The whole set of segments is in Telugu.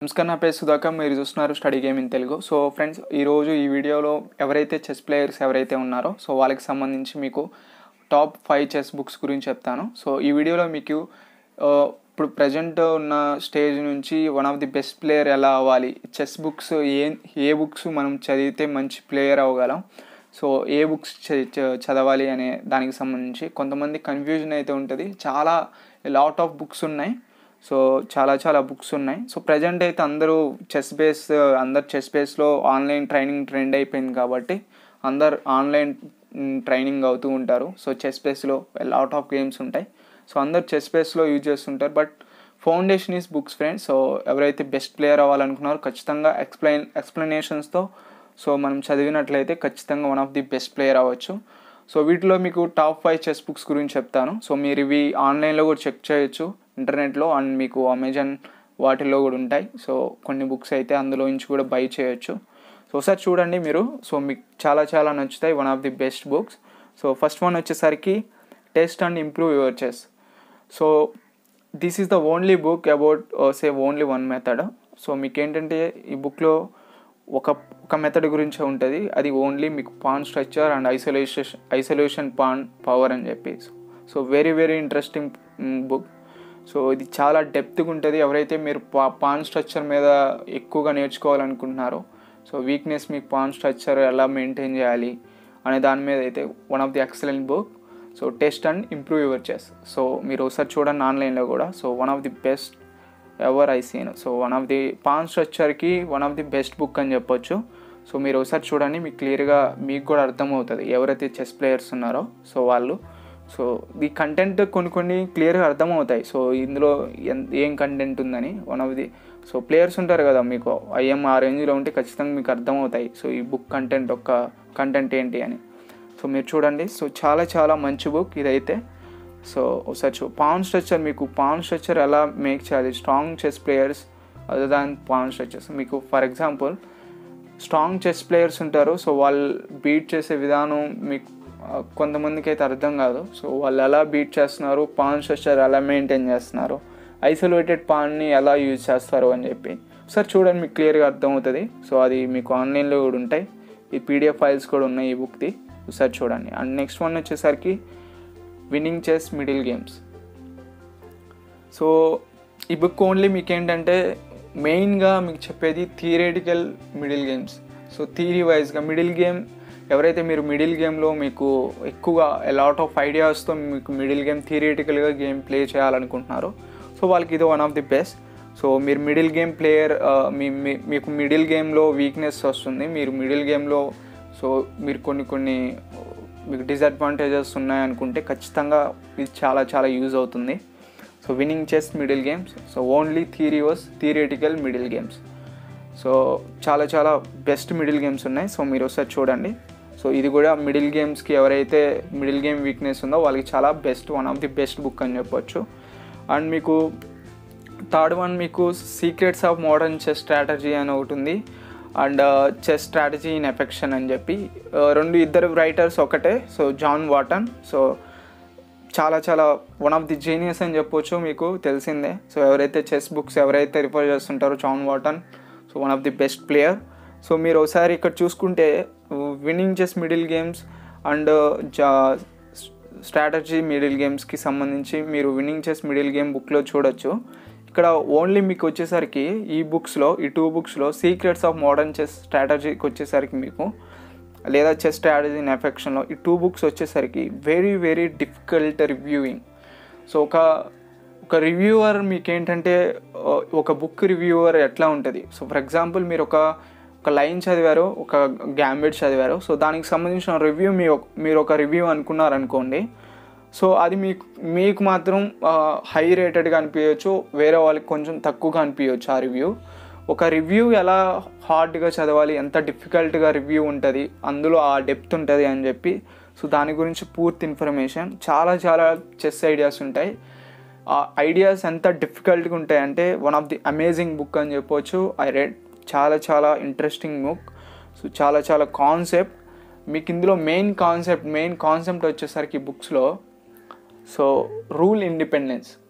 నమస్కారం నా పేరు సుధాకర్ మీరు చూస్తున్నారు study game in Telugu so friends ఈరోజు ఈ వీడియోలో ఎవరైతే చెస్ ప్లేయర్స్ ఎవరైతే ఉన్నారో సో వాళ్ళకి సంబంధించి మీకు టాప్ ఫైవ్ చెస్ బుక్స్ గురించి చెప్తాను సో ఈ వీడియోలో మీకు ఆ, ఇప్పుడు ప్రజెంట్ ఉన్న స్టేజ్ నుంచి one of the best player ఎలా అవ్వాలి చెస్ బుక్స్ ఏ ఏ బుక్స్ మనం చదివితే మంచి ప్లేయర్ అవ్వగలం సో ఏ బుక్స్ చ- చ- చదవాలి అనే దానికి సంబంధించి కొంతమంది కన్ఫ్యూజన్ అయితే ఉంటుంది చాలా లాట్ ఆఫ్ బుక్స్ ఉన్నాయి సో చాలా చాలా బుక్స్ ఉన్నాయి సో ప్రజెంట్ అయితే అందరూ చెస్ బేస్ అందరు చెస్ బేస్లో ఆన్లైన్ ట్రైనింగ్ ట్రెండ్ అయిపోయింది కాబట్టి అందరు ఆన్లైన్ ట్రైనింగ్ అవుతూ ఉంటారు సో చెస్ బేస్లో లాట్ ఆఫ్ గేమ్స్ ఉంటాయి సో అందరు చెస్ బేస్లో యూజ్ చేస్తుంటారు but foundation is books friends so ఎవరైతే బెస్ట్ ప్లేయర్ అవ్వాలనుకున్నారో ఖచ్చితంగా ఎక్స్ప్లెయిన్ ఎక్స్ప్లెనేషన్స్తో సో మనం చదివినట్లయితే ఖచ్చితంగా one of the best player అవ్వచ్చు సో వీటిలో మీకు టాప్ ఫైవ్ చెస్ బుక్స్ గురించి చెప్తాను సో మీరు ఇవి ఆన్లైన్లో కూడా చెక్ చేయొచ్చు ఇంటర్నెట్లో అండ్ మీకు అమెజాన్ వాటిల్లో కూడా ఉంటాయి సో కొన్ని బుక్స్ అయితే అందులో నుంచి కూడా బై చేయొచ్చు సో ఒకసారి చూడండి మీరు సో మీకు చాలా చాలా నచ్చుతాయి one of the best books so first one వచ్చేసరికి test and improve your chess so this is the only book about say only one method so మీకు ఏంటంటే ఈ బుక్లో ఒక ఒక మెథడ్ గురించే ఉంటుంది అది ఓన్లీ మీకు pawn structure and isolation isolation pawn power అని చెప్పి so very very interesting book so ఇది చాలా డెప్త్గా ఉంటుంది ఎవరైతే మీరు పా పాన్ స్ట్రక్చర్ మీద ఎక్కువగా నేర్చుకోవాలనుకుంటున్నారో సో వీక్నెస్ మీకు పాన్ స్ట్రక్చర్ ఎలా మెయింటైన్ చేయాలి అనే దాని మీద అయితే one of the excellent book so test and improve your chess so మీరు ఒకసారి చూడండి ఆన్లైన్లో కూడా so one of the best ever I seen so one of the pawn స్ట్రక్చర్కి one of the best book అని చెప్పొచ్చు సో మీరు ఒకసారి చూడండి మీకు క్లియర్గా మీకు కూడా అర్థమవుతుంది ఎవరైతే చెస్ ప్లేయర్స్ ఉన్నారో సో వాళ్ళు సో ఈ కంటెంట్ కొన్ని కొన్ని క్లియర్గా అర్థమవుతాయి సో ఇందులో ఎన్- ఏం కంటెంట్ ఉందని one of the so players ఉంటారు కదా మీకు ఐఎం ఆ రేంజ్లో ఉంటే ఖచ్చితంగా మీకు అర్థమవుతాయి సో ఈ బుక్ కంటెంట్ యొక్క కంటెంట్ ఏంటి అని సో మీరు చూడండి సో చాలా చాలా మంచి బుక్ ఇదైతే సో ఒకసారి చూ పాన్ స్ట్రక్చర్ మీకు పాన్ స్ట్రక్చర్ ఎలా మేక్ చేయాలి strong chess players other than pawn structures మీకు for example strong chess players ఉంటారు సో వాళ్ళు బీట్ చేసే విధానం మీకు ఆ, కొంతమందికి అయితే అర్థం కాదు సో వాళ్ళు ఎలా బీట్ చేస్తున్నారు పాన్ స్ట్రక్చర్ ఎలా మెయింటైన్ చేస్తున్నారు ఐసోలేటెడ్ పాన్ని ఎలా యూజ్ చేస్తారు అని చెప్పి ఒకసారి చూడండి మీకు క్లియర్గా అర్థమవుతుంది సో అది మీకు ఆన్లైన్లో కూడా ఉంటాయి ఈ పీడిఎఫ్ ఫైల్స్ కూడా ఉన్నాయి ఈ బుక్ది ఒకసారి చూడండి అండ్ నెక్స్ట్ వన్ వచ్చేసరికి winning chess middle games so ఈ బుక్ ఓన్లీ మీకు ఏంటంటే మెయిన్గా మీకు చెప్పేది theoretical middle games so theory వైజ్గా మిడిల్ గేమ్ ఎవరైతే మీరు మిడిల్ గేమ్లో మీకు ఎక్కువగా లాట్ ఆఫ్ ఐడియాస్తో మీకు మిడిల్ గేమ్ థియరేటికల్గా గేమ్ ప్లే చేయాలనుకుంటున్నారో సో వాళ్ళకి ఇది one of the best so మీరు మిడిల్ గేమ్ ప్లేయర్ మీ మీ- మీకు మిడిల్ గేమ్లో వీక్నెస్ వస్తుంది మీరు మిడిల్ గేమ్లో సో మీరు కొన్ని కొన్ని మీకు డిసడ్వాంటేజెస్ ఉన్నాయనుకుంటే ఖచ్చితంగా ఇది చాలా చాలా యూజ్ అవుతుంది so winning chess middle games so only theory was theoretical middle games so చాలా చాలా బెస్ట్ మిడిల్ గేమ్స్ ఉన్నాయి సో మీరు ఒకసారి చూడండి సో ఇది కూడా మిడిల్ గేమ్స్కి ఎవరైతే మిడిల్ గేమ్ వీక్నెస్ ఉందో వాళ్ళకి చాలా best one of the best book అని చెప్పొచ్చు అండ్ మీకు థర్డ్ వన్ మీకు secrets of modern chess strategy అని ఒకటి ఉంది and chess strategy in affection అని చెప్పి ఆ, రెండు ఇద్దరు రైటర్స్ ఒకటే సో జాన్ వాటన్ సో చాలా చాలా వన్ ఆఫ్ ది జీనియస్ అని చెప్పొచ్చు మీకు తెలిసిందే సో ఎవరైతే చెస్ బుక్స్ ఎవరైతే రిఫర్ చేస్తుంటారో John Watson so one of the best player so మీరు ఒకసారి ఇక్కడ చూసుకుంటే winning chess middle games and జా స్ట్రాటజీ మిడిల్ గేమ్స్కి సంబంధించి మీరు విన్నింగ్ చెస్ మిడిల్ గేమ్ బుక్లో చూడొచ్చు ఇక్కడ ఓన్లీ మీకు వచ్చేసరికి ఈ బుక్స్లో ఈ టూ బుక్స్లో సీక్రెట్స్ ఆఫ్ మోడర్న్ చెస్ స్ట్రాటజీకి వచ్చేసరికి మీకు లేదా చెస్ స్ట్రాటజీ ఇన్ ఎఫెక్షన్లో ఈ టూ బుక్స్ వచ్చేసరికి very very difficult reviewing so ఒక ఒక రివ్యూవర్ మీకు ఏంటంటే ఆ, ఒక బుక్ రివ్యూవర్ ఎట్లా ఉంటుంది సో ఫర్ ఎగ్జాంపుల్ మీరు ఒక ఒక లైన్ చదివారు ఒక గ్యాంబెట్ చదివారు సో దానికి సంబంధించిన రివ్యూ మీ మీరు ఒక రివ్యూ అనుకున్నారనుకోండి సో అది మీకు మీకు మాత్రం హై రేటెడ్గా అనిపించవచ్చు వేరే వాళ్ళకి కొంచెం తక్కువగా అనిపించవచ్చు ఆ రివ్యూ ఒక రివ్యూ ఎలా హార్డ్గా చదవాలి ఎంత డిఫికల్ట్గా రివ్యూ ఉంటుంది అందులో ఆ డెప్త్ ఉంటుంది అని చెప్పి సో దాని గురించి పూర్తి ఇన్ఫర్మేషన్ చాలా చాలా చెస్ ఐడియాస్ ఉంటాయి ఆ ఐడియాస్ ఎంత డిఫికల్ట్గా ఉంటాయంటే one of the amazing book అని చెప్పొచ్చు ఐ రెడ్ చాలా చాలా ఇంట్రెస్టింగ్ బుక్ సో చాలా చాలా కాన్సెప్ట్ మీకు ఇందులో మెయిన్ కాన్సెప్ట్ మెయిన్ కాన్సెప్ట్ వచ్చేసరికి బుక్స్లో సో రూల్ ఇండిపెండెన్స్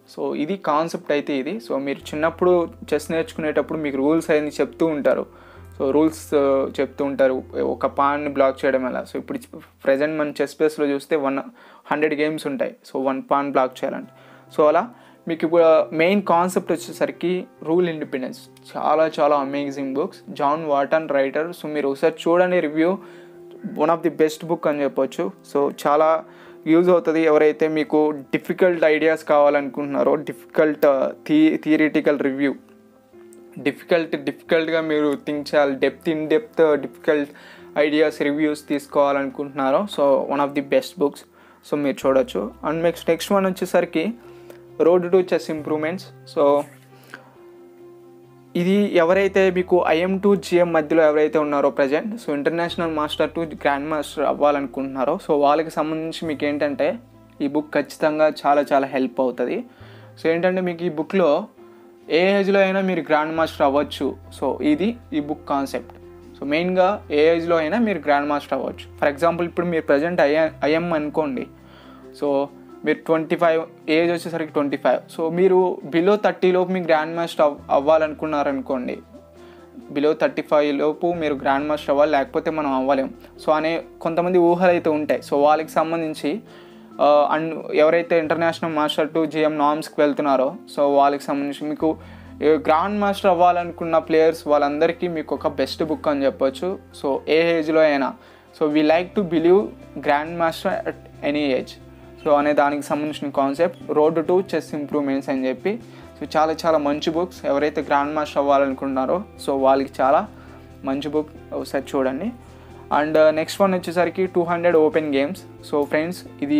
సో ఇది కాన్సెప్ట్ అయితే ఇది సో మీరు చిన్నప్పుడు చెస్ నేర్చుకునేటప్పుడు మీకు రూల్స్ అన్ని చెప్తూ ఉంటారు సో రూల్స్ చెప్తూ ఉంటారు ఒక పాన్ని బ్లాక్ చేయడం ఎలా సో ఇప్పుడు ప్రజెంట్ మన చెస్ ప్లేస్లో చూస్తే వన్ హండ్రెడ్ గేమ్స్ ఉంటాయి సో వన్ పాన్ బ్లాక్ చేయాలంటే సో అలా మీకు ఇప్పుడు మెయిన్ కాన్సెప్ట్ వచ్చేసరికి రూల్ ఇండిపెండెన్స్ చాలా చాలా amazing books John Watson writer so మీరు ఒకసారి చూడండి review one of the best book అని చెప్పొచ్చు సో చాలా యూజ్ అవుతుంది ఎవరైతే మీకు డిఫికల్ట్ ఐడియాస్ కావాలనుకుంటున్నారో డిఫికల్ట్ థీ థియరిటికల్ రివ్యూ డిఫికల్ట్ డిఫికల్ట్గా మీరు థింక్ చేయాలి depth in depth difficult ideas reviews తీసుకోవాలనుకుంటున్నారో so one of the best books so మీరు చూడొచ్చు అండ్ నెక్స్ట్ నెక్స్ట్ వన్ వచ్చేసరికి road to chess improvements so ఇది ఎవరైతే మీకు ఐఎం టు జిఎం మధ్యలో ఎవరైతే ఉన్నారో present so international master to grandmaster అవ్వాలనుకుంటున్నారో సో వాళ్ళకి సంబంధించి మీకు ఏంటంటే ఈ బుక్ ఖచ్చితంగా చాలా చాలా హెల్ప్ అవుతుంది సో ఏంటంటే మీకు ఈ బుక్లో ఏ ఏజ్లో అయినా మీరు గ్రాండ్ మాస్టర్ అవ్వచ్చు సో ఇది ఈ బుక్ కాన్సెప్ట్ సో మెయిన్గా ఏ ఏజ్లో అయినా మీరు గ్రాండ్ మాస్టర్ అవ్వచ్చు ఫర్ ఎగ్జాంపుల్ ఇప్పుడు మీరు ప్రజెంట్ ఐఎం ఐఎం అనుకోండి సో మీరు ట్వంటీ ఫైవ్ ఏజ్ వచ్చేసరికి ట్వంటీ ఫైవ్ సో మీరు బిలో థర్టీ లోపు మీ గ్రాండ్ మాస్టర్ అవ్ అవ్వాలనుకున్నారనుకోండి బిలో థర్టీ ఫైవ్ లోపు మీరు గ్రాండ్ మాస్టర్ అవ్వాలి లేకపోతే మనం అవ్వలేం సో అనే కొంతమంది ఊహలు అయితే ఉంటాయి సో వాళ్ళకి సంబంధించి అండ్ ఎవరైతే ఇంటర్నేషనల్ మాస్టర్ టు జిఎం నామ్స్కి వెళ్తున్నారో సో వాళ్ళకి సంబంధించి మీకు గ్రాండ్ మాస్టర్ అవ్వాలనుకున్న ప్లేయర్స్ వాళ్ళందరికీ మీకు ఒక బెస్ట్ బుక్ అని చెప్పొచ్చు సో ఏ ఏజ్లో అయినా so we like to believe grandmaster at any age so అనే దానికి సంబంధించిన concept road to chess improvements అని చెప్పి సో చాలా చాలా మంచి బుక్స్ ఎవరైతే గ్రాండ్ మాస్టర్ అవ్వాలనుకుంటున్నారో సో వాళ్ళకి చాలా మంచి బుక్ ఒకసారి చూడండి అండ్ నెక్స్ట్ వన్ వచ్చేసరికి two hundred open games so friends ఇది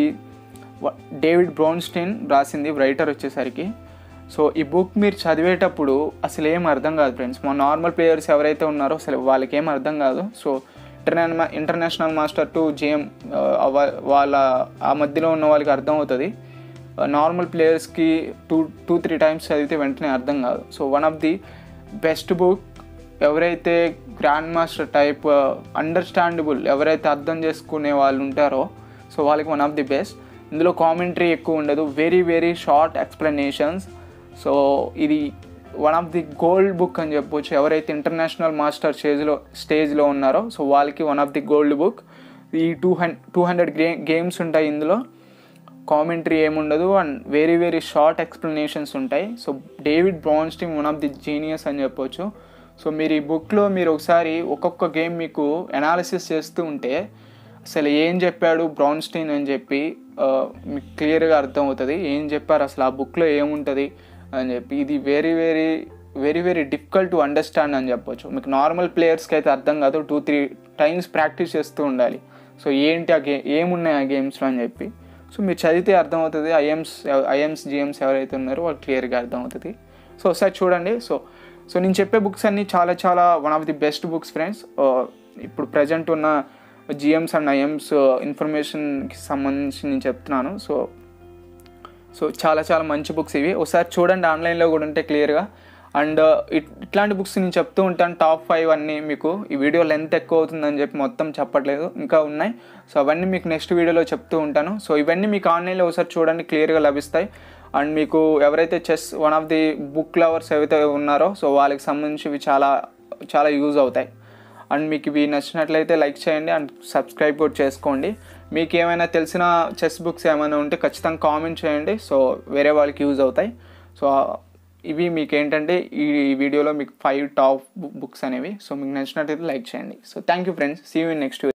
డేవిడ్ బ్రౌన్స్టీన్ రాసింది రైటర్ వచ్చేసరికి సో ఈ బుక్ మీరు చదివేటప్పుడు అసలు ఏం అర్థం కాదు ఫ్రెండ్స్ మా నార్మల్ ప్లేయర్స్ ఎవరైతే ఉన్నారో అసలు వాళ్ళకి ఏం అర్థం కాదు సో ఇంటర్నా ఇంటర్నేషనల్ మాస్టర్ టు జేఎం వాళ్ళ ఆ మధ్యలో ఉన్న వాళ్ళకి అర్థం అవుతుంది నార్మల్ ప్లేయర్స్కి టూ టూ త్రీ టైమ్స్ చదివితే వెంటనే అర్థం కాదు so one of the best book ఎవరైతే గ్రాండ్ మాస్టర్ టైప్ అండర్స్టాండబుల్ ఎవరైతే అర్థం చేసుకునే వాళ్ళు ఉంటారో సో వాళ్ళకి వన్ ఆఫ్ ది బెస్ట్ ఇందులో కామెంటరీ ఎక్కువ ఉండదు very very short explanations so ఇది one of the gold book అని చెప్పొచ్చు ఎవరైతే ఇంటర్నేషనల్ మాస్టర్ స్టేజ్లో స్టేజ్లో ఉన్నారో సో వాళ్ళకి one of the gold book ఈ టూ హండ్ టూ హండ్రెడ్ గే గేమ్స్ ఉంటాయి ఇందులో కామెంటరీ ఏముండదు and very very short explanations ఉంటాయి so David Bronstein one of the genius అని చెప్పొచ్చు సో మీరు ఈ బుక్లో మీరు ఒకసారి ఒక్కొక్క గేమ్ మీకు అనాలిసిస్ చేస్తూ ఉంటే అసలు ఏం చెప్పాడు బ్రౌన్స్టీన్ అని చెప్పి మీకు క్లియర్గా అర్థమవుతుంది ఏం చెప్పారు అసలు ఆ బుక్లో ఏముంటుంది అని చెప్పి ఇది very very very very difficult to understand అని చెప్పొచ్చు మీకు నార్మల్ ప్లేయర్స్కి అయితే అర్థం కాదు టూ త్రీ టైమ్స్ ప్రాక్టీస్ చేస్తూ ఉండాలి సో ఏంటి ఆ గే ఏమున్నాయి ఆ గేమ్స్లో అని చెప్పి సో మీరు చదివితే అర్థమవుతుంది ఐఎమ్స్ ఐఎమ్స్ జిఎమ్స్ ఎవరైతే ఉన్నారో వాళ్ళు క్లియర్గా అర్థమవుతుంది సో ఒకసారి చూడండి సో సో నేను చెప్పే బుక్స్ అన్నీ చాలా చాలా one of the best books friends ఇప్పుడు ప్రజెంట్ ఉన్న జిఎమ్స్ అండ్ ఐఎమ్స్ ఇన్ఫర్మేషన్కి సంబంధించి నేను చెప్తున్నాను సో సో చాలా చాలా మంచి బుక్స్ ఇవి ఒకసారి చూడండి ఆన్లైన్లో కూడా ఉంటే క్లియర్గా అండ్ ఇట్లాంటి బుక్స్ నేను చెప్తూ ఉంటాను టాప్ ఫైవ్ అన్నీ మీకు ఈ వీడియో లెంత్ ఎక్కువ అవుతుందని చెప్పి మొత్తం చెప్పట్లేదు ఇంకా ఉన్నాయి సో అవన్నీ మీకు నెక్స్ట్ వీడియోలో చెప్తూ ఉంటాను సో ఇవన్నీ మీకు ఆన్లైన్లో ఒకసారి చూడండి క్లియర్గా లభిస్తాయి అండ్ మీకు ఎవరైతే chess one of the book lovers ఏవైతే ఉన్నారో సో వాళ్ళకి సంబంధించి ఇవి చాలా చాలా యూజ్ అవుతాయి అండ్ మీకు ఇవి నచ్చినట్లయితే లైక్ చేయండి అండ్ సబ్స్క్రైబ్ కూడా చేసుకోండి మీకు ఏమైనా తెలిసిన చెస్ బుక్స్ ఏమైనా ఉంటే ఖచ్చితంగా కామెంట్ చేయండి సో వేరే వాళ్ళకి యూజ్ అవుతాయి సో ఇవి మీకు ఏంటంటే ఈ వీడియోలో మీకు ఫైవ్ టాప్ బుక్స్ అనేవి సో మీకు నచ్చినట్లయితే లైక్ చేయండి so thank you friends see you next